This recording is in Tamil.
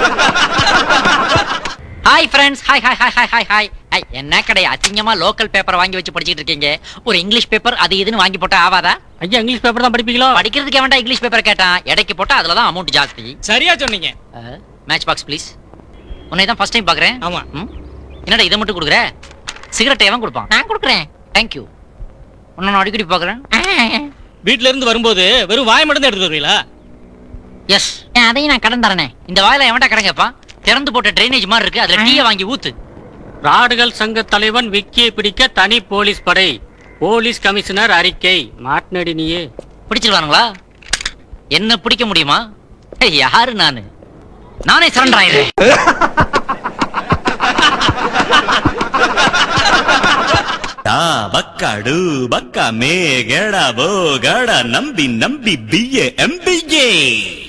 Hi friends hi hi hi hi hi hi hi என்ன கடை அசிங்கமா லோக்கல் பேப்பர் வாங்கி வச்சு படிச்சிட்டு இருக்கீங்க ஒரு இங்கிலீஷ் பேப்பர் அது இதுன்னு வாங்கி போட்டா ஆவாதா ஐயா இங்கிலீஷ் பேப்பர் தான் படிப்பீங்களோ படிக்கிறதுக்கு எவன்டா இங்கிலீஷ் பேப்பர் கேட்டான் எடைக்கு போட்டா அதுல தான் அமௌண்ட் ஜாஸ்தி சரியா சொன்னீங்க மேட்ச் பாக்ஸ் ப்ளீஸ் உன்னை தான் ஃபர்ஸ்ட் டைம் பாக்குறேன் ஆமா ம்? என்னடா இதை மட்டும் கொடுக்குற சிகரெட் எவன் கொடுப்பான் நான் கொடுக்குறேன் தேங்க்யூ உன்னை நான் அடிக்கடி பாக்குறேன் வீட்ல இருந்து வரும்போது வெறும் வாய் மட்டும் தான் எடுத்து வருவீங்களா எஸ் அதையும் நான் கடன் தரனே இந்த வாயில எவன்டா கடன் கேட்பான் திறந்து போட்ட ட்ரைனேஜ் மாதிரி இருக்கு அதுல டீயை வாங்கி ஊத்து ராடுகள் சங்க தலைவன் விக்கியை பிடிக்க தனி போலீஸ் படை போலீஸ் கமிஷனர் அறிக்கை மாட்டினடி நீயே பிடிச்சிருவானுங்களா என்ன பிடிக்க முடியுமா ஏய், யாரு நானு நானே சரண்டர் ஆயிடுறேன் டா பக்காடு பக்கா மே கேடா போ கேடா நம்பி நம்பி பிஏ எம்பிஏ